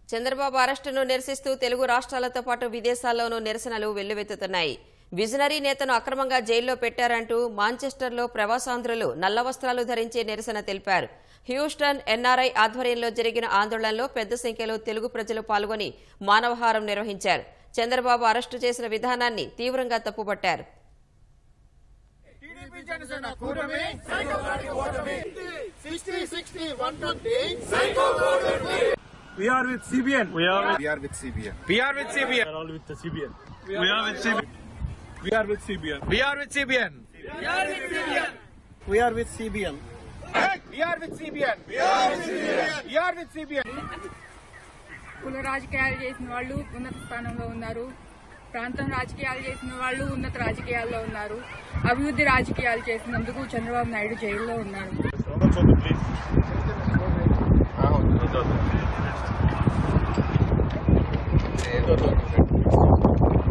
చంద్రబాబు అరెస్టును నిరసిస్తూ తెలుగు రాష్ట్రాలతో పాటు విదేశాల్లోనూ నిరసనలు వెల్లువెత్తుతున్నాయి విజనరీ నేతను అక్రమంగా జైల్లో పెట్టారంటూ మాంచెస్టర్లో ప్రవాసాంధ్రులు నల్ల వస్త్రాలు ధరించి నిరసన తెలిపారు హ్యూస్టన్ ఎన్ఆర్ఐ ఆధ్వర్యంలో జరిగిన ఆందోళనలో పెద్ద సంఖ్యలో తెలుగు ప్రజలు పాల్గొని మానవహారం నిర్వహించారు చంద్రబాబు అరెస్టు చేసిన విధానాన్ని తీవ్రంగా తప్పుపట్టారు టీడీపీ జనసేన కూటమి sixty sixty one twenty We are with CBN. We are with, We are with CBN. we are with CBN. We are all with the CBN. We are, with CBN. We are with CBN. We are with CBN. We are with CBN. We are with CBN. We are with CBN. We are with CBN. కుల రాజకీయాలు చేసిన వాళ్ళు ఉన్నత స్థానంలో ఉన్నారు ప్రాంతం రాజకీయాలు చేసిన వాళ్ళు ఉన్నత రాజకీయాల్లో ఉన్నారు అభివృద్ధి రాజకీయాలు చేసినందుకు చంద్రబాబు నాయుడు జైల్లో ఉన్నారు please.